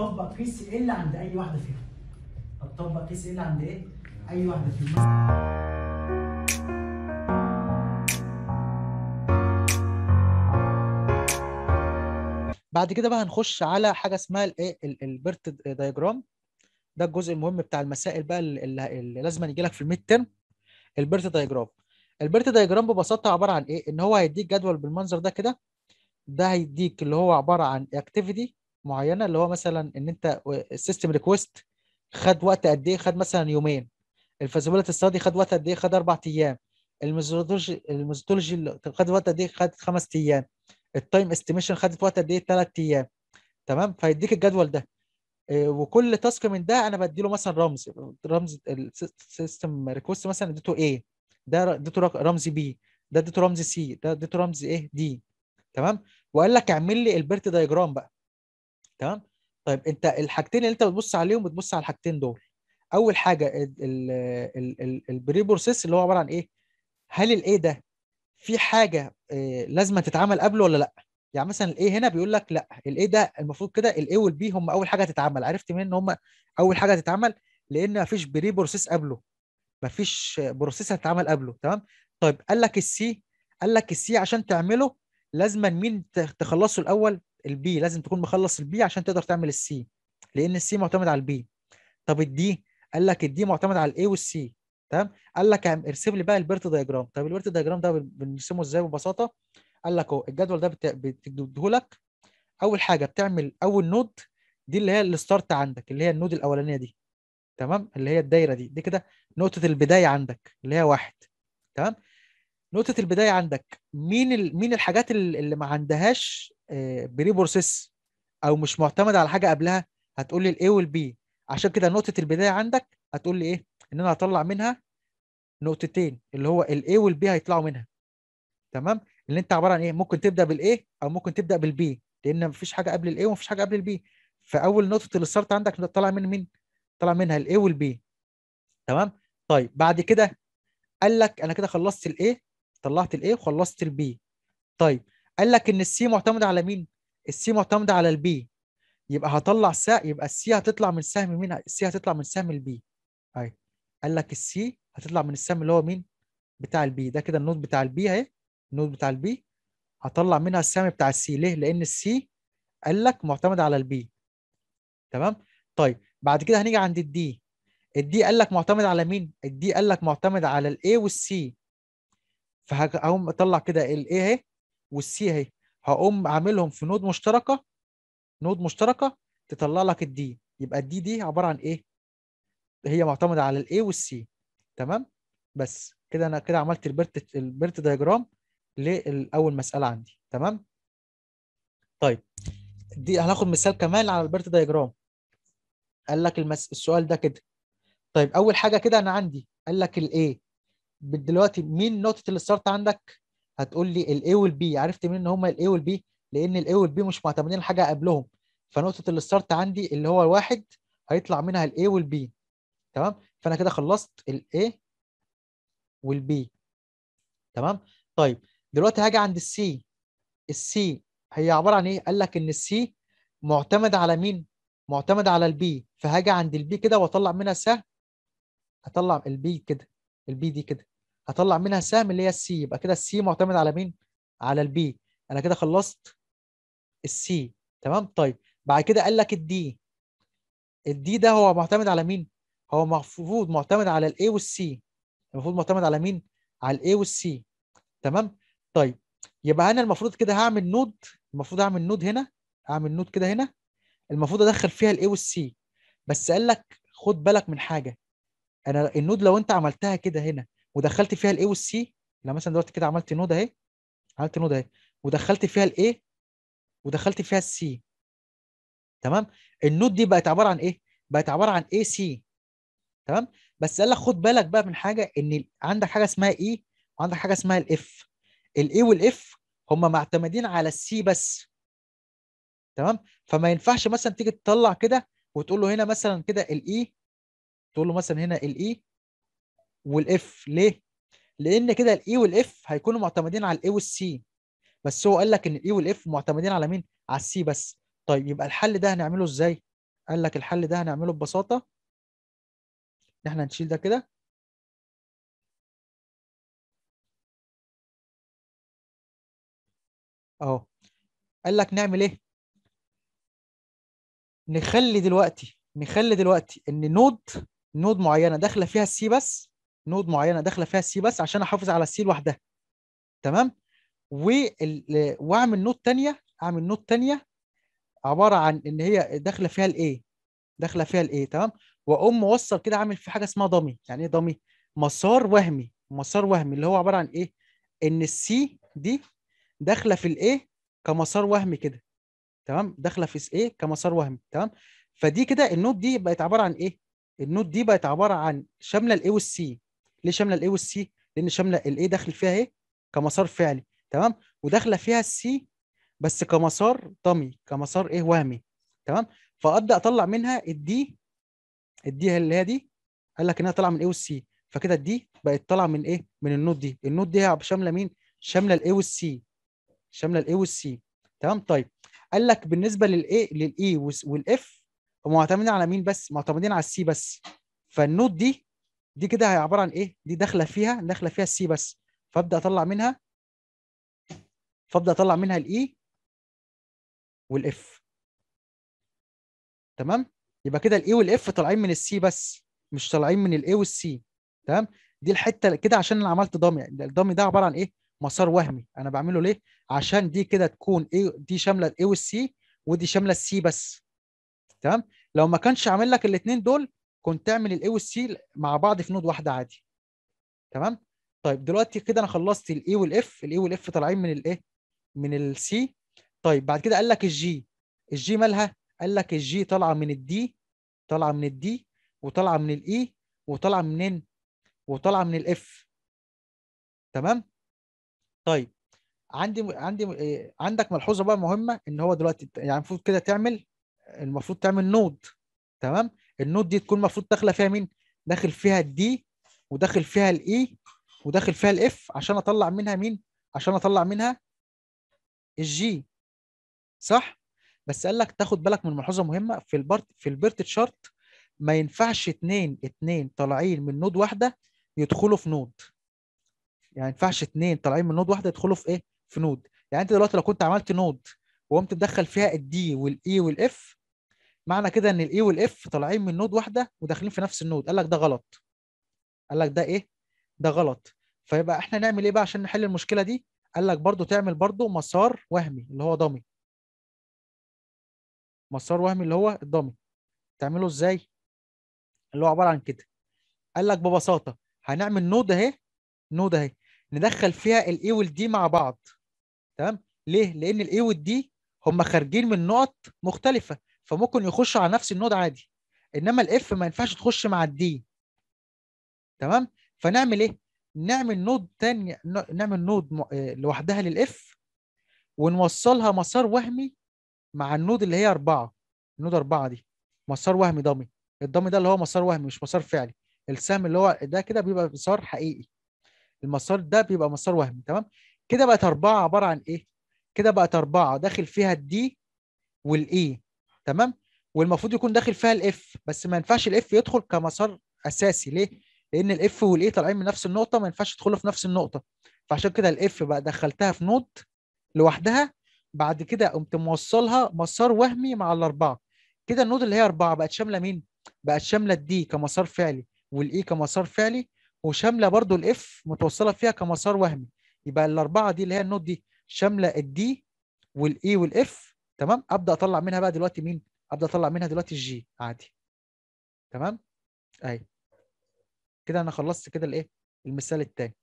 هتطبق كي سي ال عند اي واحده فيهم هتطبق كي سي ال عند ايه اي واحده فيهم بعد كده بقى هنخش على حاجه اسمها الايه البيرت دايجرام ده الجزء المهم بتاع المسائل بقى اللي, اللي لازم يجي لك في الميد ترم البيرت دايجرام البيرت دايجرام ببساطه عباره عن ايه ان هو هيديك جدول بالمنظر ده كده ده هيديك اللي هو عباره عن اكتيفيتي معينه اللي هو مثلا ان انت السيستم ريكويست خد وقت قد ايه خد مثلا يومين الفيزيبيليتي ستادي خد وقت قد ايه خد اربع ايام الميثودولوجي الميثودولوجي خد وقت قد ايه خد خمس ايام التايم استيميشن خدت وقت قد ايه ثلاث ايام تمام فيديك الجدول ده إيه، وكل تاسك من ده انا بديله مثلا رمز رمز السيستم ريكوست مثلا اديته ايه ده اديته رق- رمز بي ده اديته رمز سي ده اديته رمز ايه دي تمام وقال لك اعمل لي البيرت دايجرام بقى تمام طيب انت الحاجتين اللي انت بتبص عليهم بتبص على الحاجتين دول اول حاجه البري بروسيس اللي هو عباره عن ايه هل الايه ده في حاجه آه، لازم تتعمل قبله ولا لا يعني مثلا الايه هنا بيقول لك لا الايه ده المفروض كده الايه والبي هم اول حاجه تتعمل عرفت منين ان هم اول حاجه تتعمل لان مفيش بري بروسيس قبله مفيش بروسيس هتتعمل قبله تمام طيب قال لك السي قال لك السي عشان تعمله لازما مين ت- تخلصه الاول البي لازم تكون مخلص البي عشان تقدر تعمل السي لان السي معتمد على البي طب الدي قال لك الدي معتمد على الاي والسي تمام قال لك اعم- ارسم لي بقى البيرت دايجرام طب البيرت دايجرام ده بن- بنرسمه ازاي ببساطه قال لك اهو الجدول ده بتديه لك اول حاجه بتعمل اول نود دي اللي هي الستارت عندك اللي هي النود الاولانيه دي تمام اللي هي الدايره دي دي كده نقطه البدايه عندك اللي هي واحد تمام نقطه البدايه عندك مين ال... مين الحاجات ال- اللي ما عندهاش بري بروسيس او مش معتمده على حاجه قبلها هتقول لي الاي والبي عشان كده نقطه البدايه عندك هتقول لي ايه ان انا هطلع منها نقطتين اللي هو الاي والبي هيطلعوا منها تمام اللي انت عباره عن ايه ممكن تبدا بالاي او ممكن تبدا بالبي لان مفيش حاجه قبل الاي ومفيش حاجه قبل البي فاول نقطه الستارت عندك طالع من مين طالع منها الاي والبي تمام طيب بعد كده قال لك انا كده خلصت الاي طلعت الاي وخلصت البي طيب قال لك ان السي معتمد على مين السي معتمد على البي يبقى هطلع سا يبقى السي هتطلع من سهم مين السي هتطلع من سهم البي اهي قال لك السي هتطلع من السهم اللي هو مين بتاع البي ده كده النود بتاع البي اهي النود بتاع البي هطلع منها السهم بتاع السي ليه لان السي قال لك معتمد على البي تمام طيب بعد كده هنيجي عند الدي الدي قال لك معتمد على مين الدي قال لك معتمد على الاي والسي فهقوم اطلع كده الاي اهي والسي اهي هقوم عاملهم في نود مشتركه نود مشتركه تطلع لك الدي يبقى الدي دي عباره عن ايه هي معتمده على الاي والسي تمام بس كده انا كده عملت البرت البرت دايجرام لاول مساله عندي تمام طيب دي هناخد مثال كمان على البرت دايجرام قال لك المس... السؤال ده كده طيب اول حاجه كده انا عندي قال لك الايه دلوقتي مين نقطه الستارت عندك هتقول لي الاي والبي عرفت منين ان هم الاي والبي لان الاي والبي مش معتمدين على حاجه قبلهم فنقطه الستارت عندي اللي هو الواحد هيطلع منها الاي والبي تمام فانا كده خلصت الاي والبي تمام طيب دلوقتي هاجي عند السي السي هي عباره عن ايه قال لك ان السي معتمد على مين معتمد على البي فهاجي عند البي كده واطلع منها سهم هطلع البي كده البي دي كده هطلع منها سهم اللي هي السي يبقى كده السي معتمد على مين على البي انا كده خلصت السي تمام طيب بعد كده قال لك الدي الدي ده هو معتمد على مين هو المفروض معتمد على الاي والسي المفروض معتمد على مين على الاي والسي تمام طيب يبقى انا المفروض كده هعمل نود المفروض اعمل نود هنا اعمل نود كده هنا المفروض ادخل فيها الاي والسي بس قال لك خد بالك من حاجه انا النود لو انت عملتها كده هنا ودخلت فيها الاي والسي لو مثلا دلوقتي كده عملت نود اهي عملت نود اهي ودخلت فيها الاي ودخلت فيها السي تمام النود دي بقت عباره عن ايه بقت عباره عن اي سي تمام بس قال لك خد بالك بقى من حاجه ان عندك حاجه اسمها اي وعندك حاجه اسمها الاف الاي والاف هم معتمدين على السي بس تمام فما ينفعش مثلا تيجي تطلع كده وتقول له هنا مثلا كده الاي تقول له مثلا هنا الاي والاف ليه لان كده الاي والاف هيكونوا معتمدين على الاي والسي بس هو قال لك ان الاي والاف معتمدين على مين على السي بس طيب يبقى الحل ده هنعمله ازاي قال لك الحل ده هنعمله ببساطه ان احنا نشيل ده كده اهو قال لك نعمل ايه نخلي دلوقتي نخلي دلوقتي ان نود نود معينه داخله فيها السي بس نود معينه داخله فيها السي بس عشان احافظ على السي لوحدها تمام وال... واعمل نود تانية اعمل نود تانية عباره عن ان هي داخله فيها الايه داخله فيها الايه تمام واقوم موصل كده عامل في حاجه اسمها ضمي يعني ايه ضمي مسار وهمي مسار وهمي اللي هو عباره عن ايه ان السي دي داخله في الايه كمسار وهمي كده تمام داخله في ايه كمسار وهمي تمام فدي كده النود دي بقت عباره عن ايه النود دي بقت عباره عن شامله الاي والسي ليه شامله الاي والسي لان شامله الاي داخل فيها ايه كمسار فعلي تمام وداخله فيها السي بس كمسار ضمي كمسار ايه وهمي تمام فابدا اطلع منها الدي الدي اللي هي دي قال لك انها طالعه من الاي والسي فكده الدي بقت طالعه من ايه من النود دي النود دي شامله مين شامله الاي والسي شامله الاي والسي تمام طيب قال لك بالنسبه للاي للاي والاف هم معتمدين على مين بس معتمدين على السي بس فالنود دي دي كده هي عباره عن ايه دي داخله فيها داخله فيها السي بس فابدا اطلع منها فابدا اطلع منها الاي والاف تمام يبقى كده الاي والاف طالعين من السي بس مش طالعين من الاي والسي تمام دي الحته كده عشان انا عملت ضامي الضامي ده عباره عن ايه مسار وهمي انا بعمله ليه عشان دي كده تكون ايه دي شامله الاي والسي ودي شامله السي بس تمام لو ما كانش عامل لك الاثنين دول كنت تعمل الاي والسي مع بعض في نود واحده عادي تمام طيب دلوقتي كده انا خلصت الاي والاف الاي والاف طالعين من الايه من السي طيب بعد كده قال لك الجي الجي مالها قال لك الجي طالعه من الدي طالعه من الدي وطالعه من الاي وطالعه منين وطالعه من الاف تمام طيب عندي عندي إيه، عندك ملحوظه بقى مهمه ان هو دلوقتي يعني المفروض كده تعمل المفروض تعمل نود تمام النود دي تكون المفروض داخله فيها مين داخل فيها الدي وداخل فيها الاي وداخل فيها الاف عشان اطلع منها مين عشان اطلع منها الجي صح بس قال لك تاخد بالك من ملحوظه مهمه في البارت في البيرت تشارت ما ينفعش اتنين اتنين طالعين من نود واحده يدخلوا في نود يعني ما ينفعش اتنين طالعين من نود واحده يدخلوا في ايه في نود يعني انت دلوقتي لو كنت عملت نود وقمت مدخل فيها الدي والاي والاف معنى كده ان الاي والاف طالعين من نود واحده وداخلين في نفس النود قال لك ده غلط قال لك ده ايه ده غلط فيبقى احنا نعمل ايه بقى عشان نحل المشكله دي قال لك برضو تعمل برضو مسار وهمي اللي هو ضمي مسار وهمي اللي هو الضمي تعمله ازاي اللي هو عباره عن كده قال لك ببساطه هنعمل نود اهي نود اهي ندخل فيها الاي والدي مع بعض تمام ليه لان الاي والدي هم خارجين من نقط مختلفه فممكن يخشوا على نفس النود عادي انما الاف ما ينفعش تخش مع الدي تمام فنعمل ايه نعمل نود تاني نعمل نود م- آه، لوحدها للاف ونوصلها مسار وهمي مع النود اللي هي أربعة النود أربعة دي مسار وهمي ضمي الضمي ده اللي هو مسار وهمي مش مسار فعلي السهم اللي هو ده كده بيبقى مسار حقيقي المسار ده بيبقى مسار وهمي تمام كده بقت أربعة عبارة عن إيه؟ كده بقت أربعة داخل فيها الدي والإي تمام؟ والمفروض يكون داخل فيها الإف بس ما ينفعش الإف يدخل كمسار أساسي ليه؟ لأن الإف والإي طالعين من نفس النقطة ما ينفعش يدخلوا في نفس النقطة فعشان كده الإف بقى دخلتها في نود لوحدها بعد كده قمت موصلها مسار وهمي مع الأربعة كده النود اللي هي أربعة بقت شاملة مين؟ بقت شاملة الدي كمسار فعلي والإي كمسار فعلي وشامله برضو الاف متوصله فيها كمسار وهمي يبقى الاربعه دي اللي هي النود دي شامله الدي والاي والاف تمام ابدا اطلع منها بقى دلوقتي مين ابدا اطلع منها دلوقتي الجي عادي تمام اهي كده انا خلصت كده الايه المثال الثاني